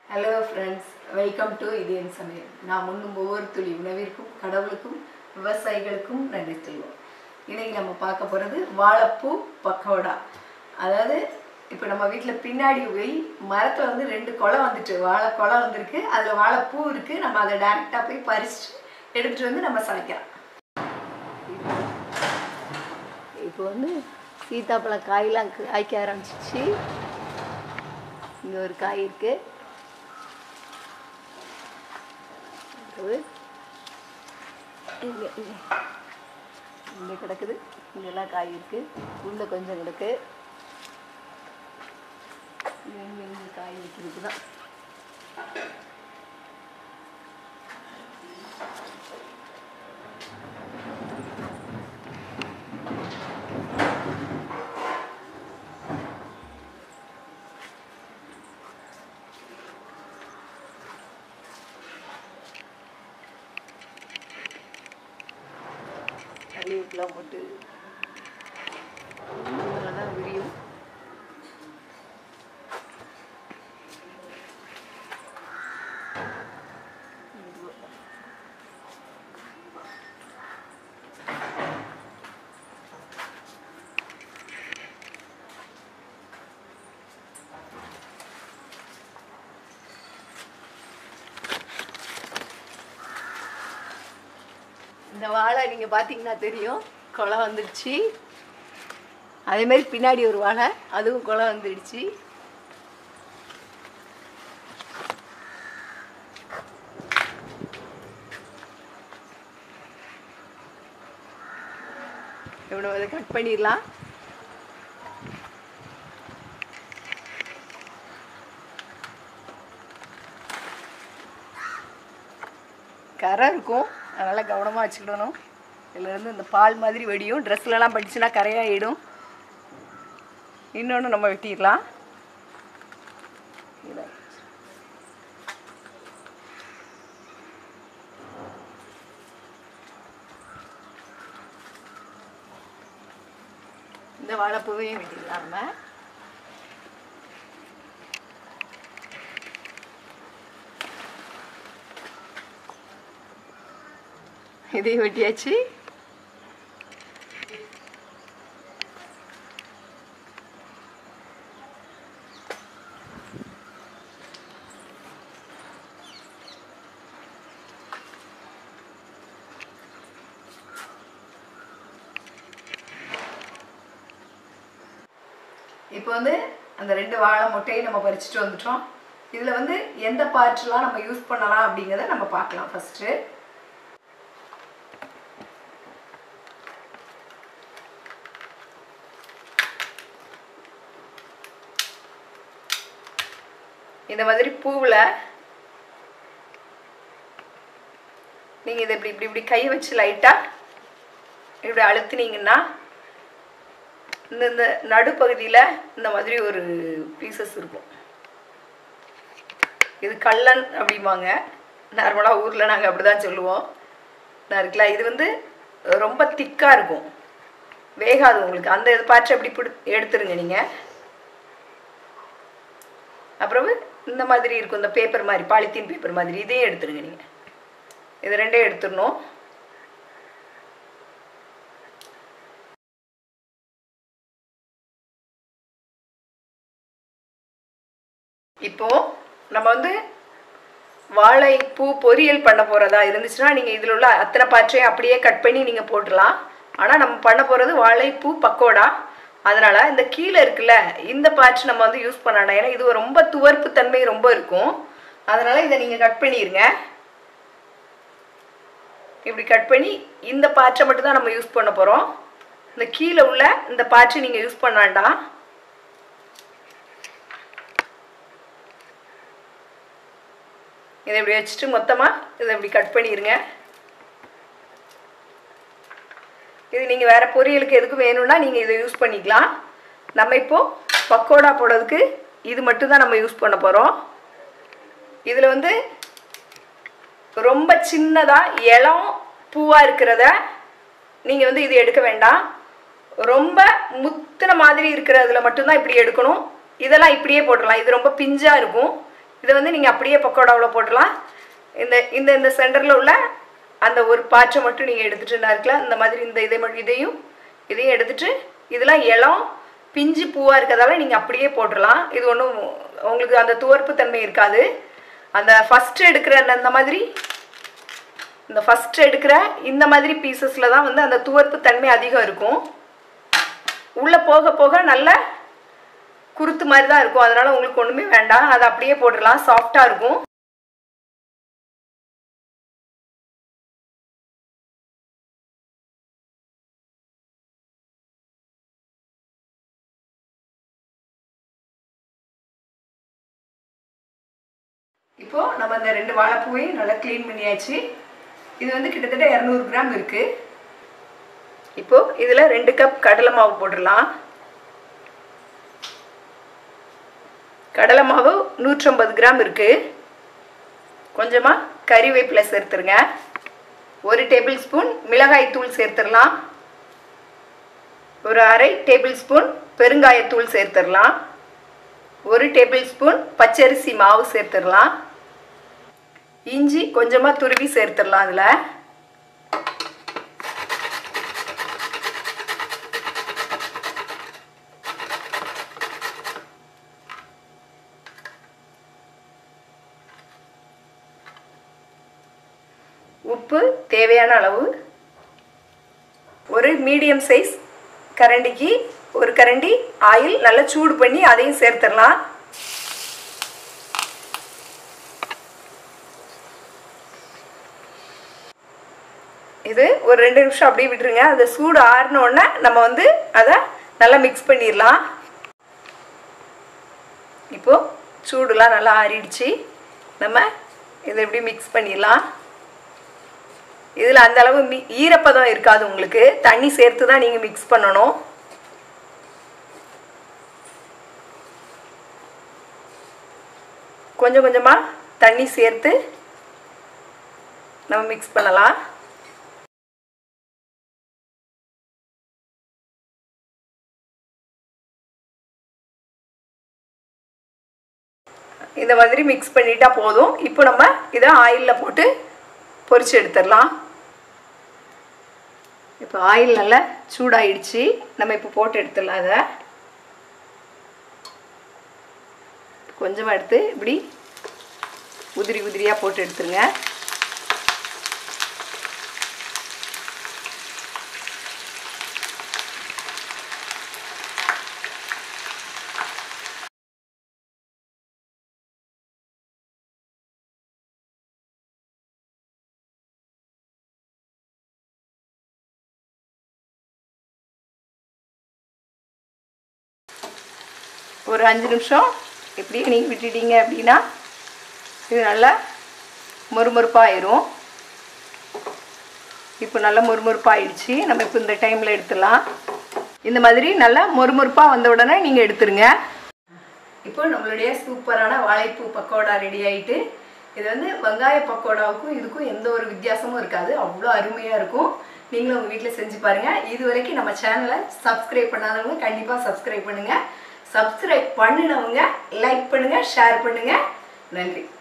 Hello friends welcome to இது என் சமையல் நாம் உண்ணும் ஒவ்வொரு துளி உணவிற்கும் கடவுளுக்கும் விவசாயிகளுக்கும் நன்றி சொல்வோம் இன்னைக்கு நம்ம பார்க்க போகிறது வாழைப்பூ பக்கோடா அதாவது இப்போ நம்ம வீட்டில் பின்னாடி போய் மரத்தில் வந்து ரெண்டு கொலை வந்துட்டு வாழை கொலை வந்திருக்கு அதில் வாழைப்பூ இருக்குது நம்ம அதை டேரெக்டாக போய் பறிச்சுட்டு எடுத்துகிட்டு வந்து நம்ம சமைக்கலாம் இப்போ வந்து சீத்தாப்பழம் காயெலாம் காய்க்க ஆரம்பிச்சிச்சு இங்கே ஒரு காய் இருக்குது இருக்குது இங்கே இங்கே இங்கே கிடக்குது இங்கெல்லாம் காய் இருக்குது உள்ள கொஞ்சம் கிடக்கு இங்கே இங்கே இங்கே காய் வைக்கிறது தான் லீவ்லாம் போட்டு நல்லா தான் விரியும் இந்த வாழை நீங்கள் பார்த்தீங்கன்னா தெரியும் கொலை வந்துடுச்சு அதே மாதிரி பின்னாடி ஒரு வாழை அதுவும் கொலை வந்துடுச்சு இவ்வளோ அதை கட் பண்ணிடலாம் கரை இருக்கும் அதனால் கவனமாக வச்சுக்கிடணும் இதுலேருந்து இந்த பால் மாதிரி வெடியும் ட்ரெஸ்லலாம் படிச்சுன்னா கரையாயிடும் இன்னொன்று நம்ம வெட்டிடலாம் இதை. இந்த வாழைப்பூவையும் வெட்டிடலாம் நம்ம இதையும் வெட்டியாச்சு இப்போ வந்து அந்த ரெண்டு வாழை முட்டையை நம்ம பறிச்சுட்டு வந்துட்டோம் இதில் வந்து எந்த பார்ட்லாம் நம்ம யூஸ் பண்ணலாம் அப்படிங்கிறத நம்ம பார்க்கலாம் ஃபஸ்ட்டு இந்த மாதிரி பூவில் நீங்கள் இதை இப்படி இப்படி இப்படி கை வச்சு லைட்டாக இப்படி அழுத்துனீங்கன்னா இந்த இந்த நடுப்பகுதியில் இந்த மாதிரி ஒரு பீசஸ் இருக்கும் இது கல்லன் அப்படிம்பாங்க நார்மலாக ஊரில் நாங்கள் அப்படி தான் சொல்லுவோம் நான் இருக்கலாம் இது வந்து ரொம்ப திக்காக இருக்கும் வேகாது உங்களுக்கு அந்த இது பாய்ச்சி அப்படி பிடி எடுத்துருங்க நீங்கள் அப்புறம் இந்த மாதிரி இருக்கும் இந்த பேப்பர் மாதிரி பாலித்தீன் பேப்பர் மாதிரி இதையும் எடுத்துருங்க நீங்கள் இது ரெண்டையும் எடுத்துடணும் இப்போ நம்ம வந்து வாழைப்பூ பொரியல் பண்ண போகிறதா இருந்துச்சுன்னா நீங்கள் இதில் உள்ள அத்தனை பாற்றையும் அப்படியே கட் பண்ணி நீங்கள் போட்டுடலாம் ஆனால் நம்ம பண்ண போகிறது வாழைப்பூ பக்கோடா அதனால் இந்த கீழே இருக்குல்ல இந்த பாய்ச்சி நம்ம வந்து யூஸ் பண்ணணும் ஏன்னா இது ரொம்ப துவர்ப்பு தன்மை ரொம்ப இருக்கும் அதனால் இதை நீங்கள் கட் பண்ணிடுங்க இப்படி கட் பண்ணி இந்த பாய்ச்சை மட்டும் தான் நம்ம யூஸ் பண்ண போகிறோம் இந்த கீழே உள்ள இந்த பாய்ச்சி நீங்கள் யூஸ் பண்ண வேண்டாம் இதை இப்படி வச்சுட்டு மொத்தமாக இதை இப்படி கட் பண்ணிடுங்க இது நீங்கள் வேறு பொரியலுக்கு எதுக்கும் வேணும்னா நீங்கள் இதை யூஸ் பண்ணிக்கலாம் நம்ம இப்போது பக்கோடா போடுறதுக்கு இது மட்டும்தான் நம்ம யூஸ் பண்ண போகிறோம் இதில் வந்து ரொம்ப சின்னதாக இளம் பூவாக இருக்கிறத நீங்கள் வந்து இது எடுக்க வேண்டாம் ரொம்ப முத்தின மாதிரி இருக்கிறதுல மட்டும்தான் இப்படி எடுக்கணும் இதெல்லாம் இப்படியே போட்டுடலாம் இது ரொம்ப பிஞ்சாக இருக்கும் இதை வந்து நீங்கள் அப்படியே பக்கோடாவில் போடலாம் இந்த இந்த இந்த சென்டரில் உள்ள அந்த ஒரு பாற்றை மட்டும் நீங்கள் எடுத்துகிட்டு நறுக்கலாம் இந்த மாதிரி இந்த இதை மட்டும் இதையும் இதையும் எடுத்துட்டு இதெல்லாம் இளம் பிஞ்சு பூவாக இருக்கிறதால நீங்கள் அப்படியே போட்டுடலாம் இது ஒன்றும் உங்களுக்கு அந்த துவர்ப்பு தன்மை இருக்காது அந்த ஃபஸ்ட்டு எடுக்கிற அந்த- அந்த மாதிரி இந்த ஃபஸ்ட்டு எடுக்கிற இந்த மாதிரி பீசஸில் தான் வந்து அந்த துவர்ப்பு தன்மை அதிகம் இருக்கும் உள்ளே போக போக நல்ல குருத்து மாதிரி தான் இருக்கும் அதனால உங்களுக்கு ஒன்றுமே வேண்டாம் அதை அப்படியே போட்டுடலாம் சாஃப்டாக இருக்கும் இப்போ நம்ம இந்த ரெண்டு வாழைப்பூவையும் நல்லா க்ளீன் பண்ணியாச்சு இது வந்து கிட்டத்தட்ட இரநூறு கிராம் இருக்கு இப்போ இதில் ரெண்டு கப் கடலை மாவு போட்டுடலாம் கடலை மாவு நூற்றம்பது கிராம் இருக்கு கொஞ்சமாக கறிவேப்பிலை சேர்த்துருங்க ஒரு டேபிள் ஸ்பூன் மிளகாய் தூள் சேர்த்துடலாம் ஒரு அரை டேபிள் ஸ்பூன் பெருங்காயத்தூள் சேர்த்துடலாம் ஒரு டேபிள் ஸ்பூன் பச்சரிசி மாவு சேர்த்துடலாம் இஞ்சி கொஞ்சமாக துருவி சேர்த்துடலாம் அதில் உப்பு தேவையான அளவு ஒரு மீடியம் சைஸ் கரண்டிக்கு ஒரு கரண்டி ஆயில் நல்லா சூடு பண்ணி அதையும் சேர்த்துடலாம் இது ஒரு ரெண்டு நிமிஷம் அப்படியே விட்டுருங்க அந்த சூடு ஆறின உடனே நம்ம வந்து அதை நல்லா மிக்ஸ் பண்ணிடலாம் இப்போது சூடுலாம் நல்லா ஆறிடுச்சு நம்ம இதை எப்படி மிக்ஸ் பண்ணிடலாம் இதில் அந்த அளவு மி ஈரப்பதம் இருக்காது உங்களுக்கு தண்ணி சேர்த்து தான் நீங்கள் மிக்ஸ் பண்ணணும் கொஞ்சம் கொஞ்சமாக தண்ணி சேர்த்து நம்ம மிக்ஸ் பண்ணலாம் இந்த மாதிரி மிக்ஸ் பண்ணிட்டா போதும் இப்போ நம்ம இதை ஆயிலில் போட்டு பொரிச்சு எடுத்துடலாம் இப்போ ஆயில் நல்லா சூடாயிடுச்சு நம்ம இப்போ போட்டு எடுத்துடலாம் அதை கொஞ்சமாக எடுத்து இப்படி உதிரி உதிரியாக போட்டு எடுத்துருங்க ஒரு அஞ்சு நிமிஷம் இப்படி நீங்கள் விட்டுட்டீங்க அப்படின்னா இது நல்லா மொறுமொறுப்பாயிரும் இப்போ நல்லா மொறுமொறுப்பாயிடுச்சு நம்ம இப்போ இந்த டைமில் எடுத்துடலாம் இந்த மாதிரி நல்லா மொறுமொறுப்பாக வந்த உடனே நீங்கள் எடுத்துருங்க இப்போ நம்மளுடைய சூப்பரான வாழைப்பூ பக்கோடா ரெடி ஆயிட்டு இது வந்து வெங்காய பக்கோடாவுக்கும் இதுக்கும் எந்த ஒரு வித்தியாசமும் இருக்காது அவ்வளோ அருமையாக இருக்கும் நீங்களும் உங்கள் வீட்டில் செஞ்சு பாருங்கள் இது வரைக்கும் நம்ம சேனலை சப்ஸ்கிரைப் பண்ணாதவங்க கண்டிப்பாக சப்ஸ்கிரைப் பண்ணுங்கள் சப்ஸ்கிரைப் பண்ணினவங்க லைக் பண்ணுங்கள் ஷேர் பண்ணுங்கள் நன்றி